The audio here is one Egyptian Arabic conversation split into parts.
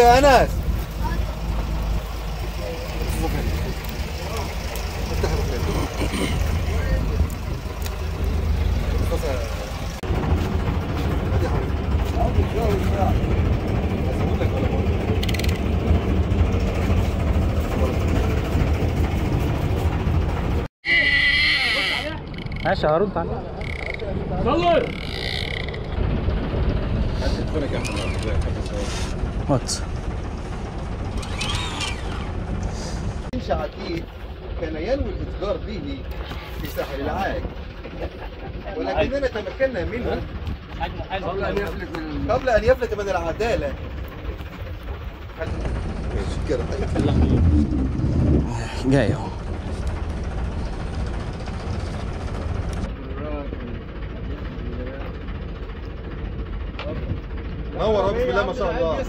يا انس ماشي هرد عليك وات شعتيه كان ينوي الاتجار به في ساحل العاج ولكننا تمكنا منه قبل ان يفلت من قبل ان يفلت من العداله ماشي كده جاي اهو نور أهو، بسم الله ما شاء الله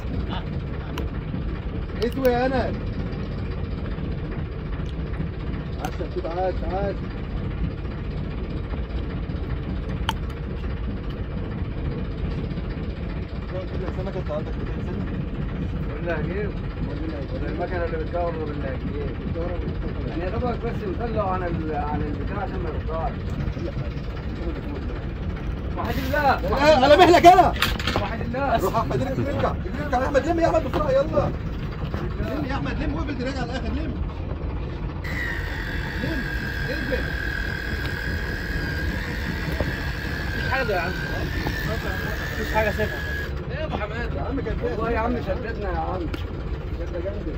اسوي يا انس عشان كنت عاش عاش السمكة انت عندك 200 سنة واللاجئين ولا المكنه اللي بتدور باللاجئين يعني يا دوبك بس نطلعوا عن ال- عن البتاع عشان ما يقطعش وحد الله لا، على مهلك انا وحد الله روح احمد ارجع ارجع ارجع يا احمد لم يا احمد بسرعه يلا لم يا احمد لم وقبل راجع على الاخر لم لم اقبل حاجه يا عم مفيش حاجه سيبها ايه يا ابو حماد يا عم كان فيها والله يا عم شددنا يا عم شدة جامدة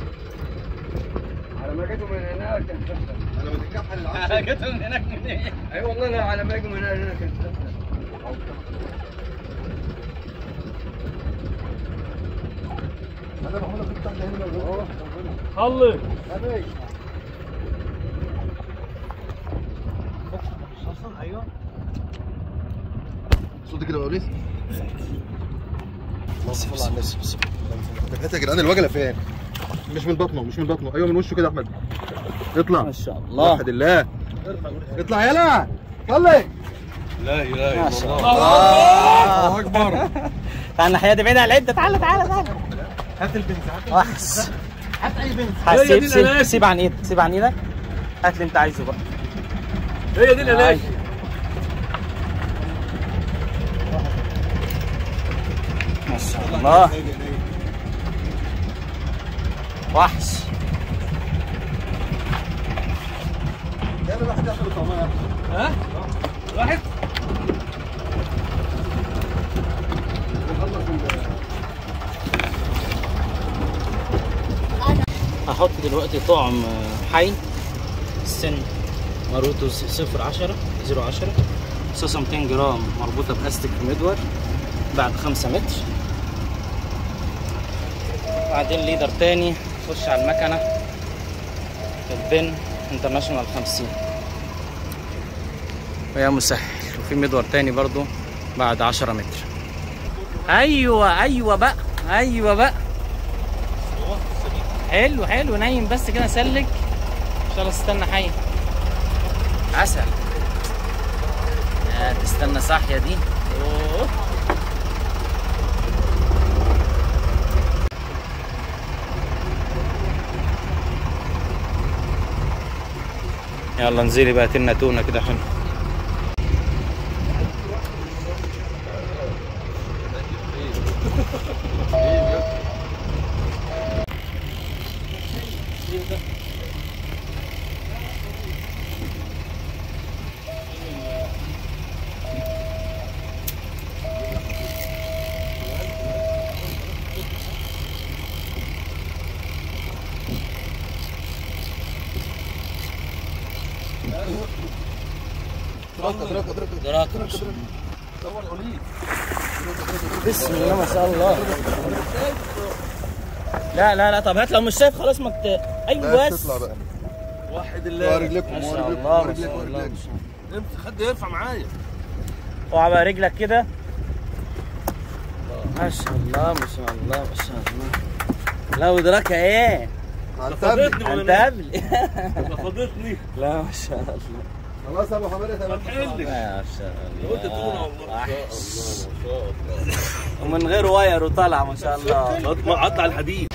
على ما جيتوا من هناك كان سهل انا بتكحل العشاء جيت من هناك منين اي والله لا على ما يجوا من هناك كان سهل انا بقول لك كنت هنا اهو خلص حبيبي ايوه صوتي كده يا وليد اللهم صل على النبي طب هات يا جدعان الوجله فين؟ مش من بطنه مش من بطنه ايوه من وشه كده يا احمد اطلع ما شاء الله وحد الله اطلع يلا صلي ما شاء الله الله اكبر تعال الناحيه دي بعيد عن العده تعالى تعالى تعالى هات البنت هات وحش هات اي بنت سيب سيب سيب عن ايدك سيب عن ايدك هات اللي انت عايزه بقى هي دي العلاج ما شاء الله وحش يلا واحد ياخد الطعميه ها واحد هحط دلوقتي طعم حي السن ناروتو 0 10 0 10 صوصة 200 جرام مربوطة بلاستيك في مدور بعد 5 متر بعدين ليدر تاني خش على المكنة البن انترناشونال 50 ويا مسهل وفي مدور تاني برضو بعد 10 متر ايوه ايوه بقى ايوه بقى حلو حلو نايم بس كده سلك ان شاء الله تستنى حي عسل يا تستنى صاحية دي أوه. يلا انزلي بقى تلنا تونه كده حلو دراك بسم الله ما شاء الله لا لا لا طب هات لو مش شايف خلاص ما ت... ايوه بس تطلع بقى واحد ورا رجلكم ما ورا شاء رجلكم الله ورا ما رجلكم شاء ورا الله رجلكم حد يرفع معايا اوعى بقى رجلك كده ما شاء الله ما شاء الله ما شاء الله لا ودراك ايه على التابلت انت قبل فضتني لا ما شاء الله خلاص يا ابو حماده تمام ما شاء الله ومن غير واير وطلع ما شاء الله قطع الحديد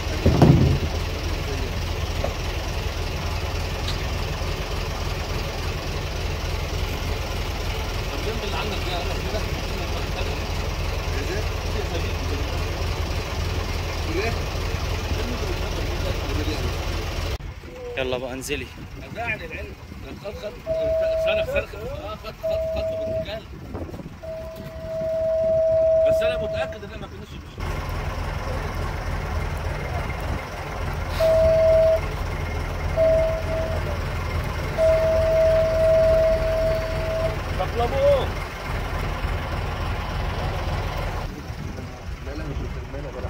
يلا بقى انزلي داعي للعلم خد خد فرخ فرخ اه خد خد خد بالرجال بس انا متاكد ان ما كانوش مطلبوه لا لا مش بالسلمانه بلا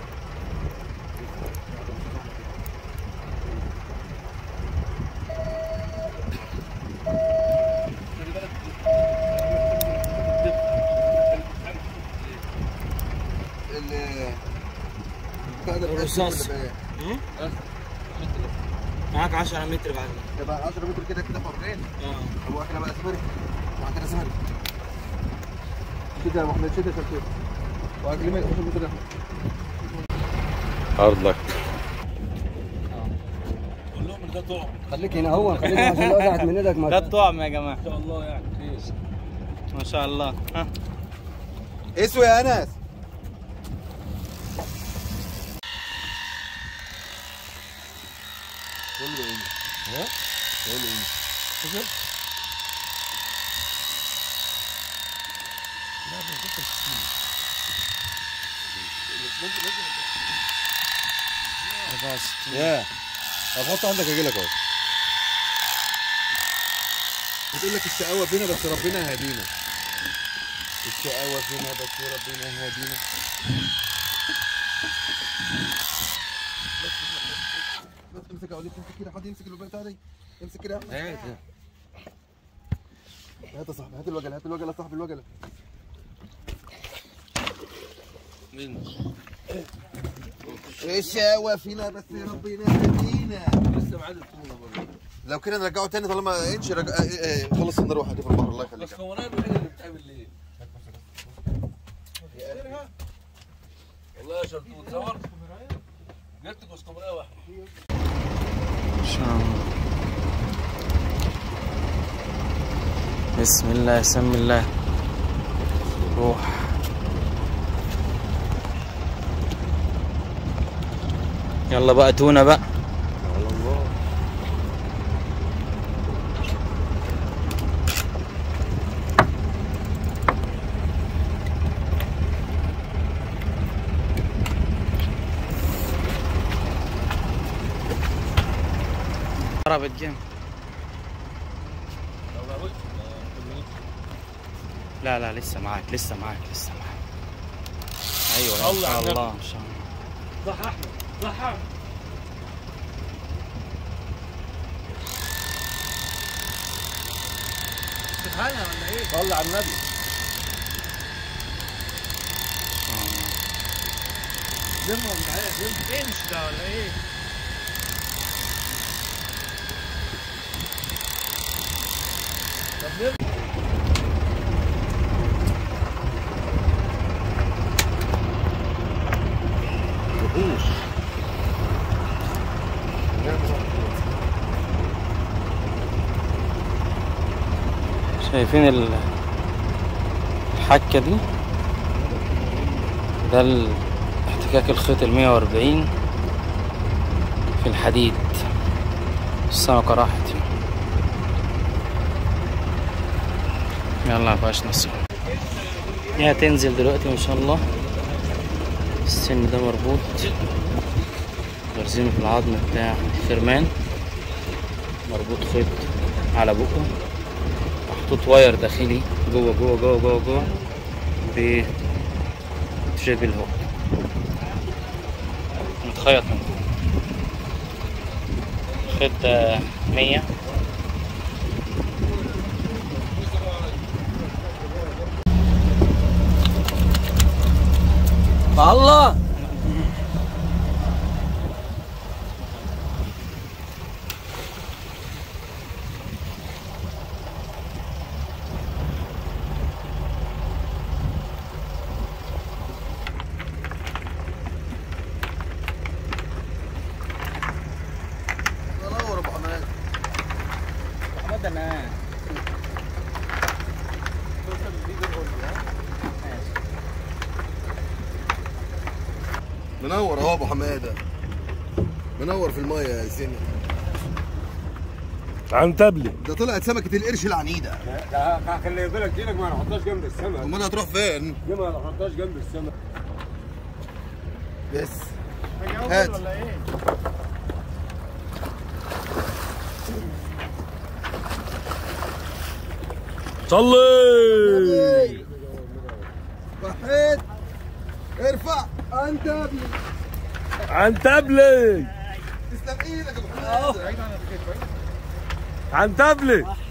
ال بتاع ده الرصاص. اللي بقى- معاك 10 متر بعد يبقى 10 متر كده كده حرين اه هو احنا بقى سمري وعندنا سمري كده يا محمد شده شده واكلمك 10 متر ده ارضك قول لهم ان ده طعم خليك هنا هو خليك هنا عشان لو وقعت من ايدك ده ما الطعم يا جماعه ان شاء الله يعني خير ما شاء الله ها اسوي يا انس يا هحط عندك اجي لك اهو بتقول لك الشقاوه فينا بس ربنا هادينا الشقاوه فينا بس ربنا هادينا بس امسك اقول امسك كده حد يمسك البتاع دي امسك كده هات هات يا صاحبي هات الوجله هات الوجله صاحب الوجله الشقاوه فينا بس ربنا هادينا لسه معاد الطولة برضه لو كده نرجعه تاني طالما انش رجع... اه اه خلص النار واحد في البحر الله يخليك بس كونات الوحيدة اللي بتقابل ليه؟ والله يا شرطوط صور جبت كوسكومرايه واحده ان شاء الله بسم الله سم الله روح يلا بقى تونة بقى ضربت جيم لا لا لسه معاك لسه معاك لسه معاك ايوه ان الله شاء على الله ان شاء الله صح احمد صح احمد بتهنى ولا ايه؟ صلي على النبي لمهم تعالى لم انش ده ولا ايه؟ طب لم وحوش شايفين ال- الحكة دي ده ال- احتكاك الخيط ال 140 في الحديد السمكة راحت يلا مبقاش نصيب هي هتنزل دلوقتي ان شاء الله السن ده مربوط غرزينه في العظم بتاع الخرمان مربوط خيط على بقه محطوط واير داخلي جوه جوه جوه جوه جوه ب تريبل هوك متخيط من جوه خيط ده مية الله ده انا منور اهو ابو حماده منور في الميه يا سينا عن تبلي ده طلعت سمكه القرش العنيده لا خلي بالك دينك ما نحطهاش جنب السمك امال هتروح فين دي ما نحطهاش جنب السمك بس هات صلي وحيد ارفع انت ابني عن تبلي تسلم ايدك يا ابو حماده عن تبلي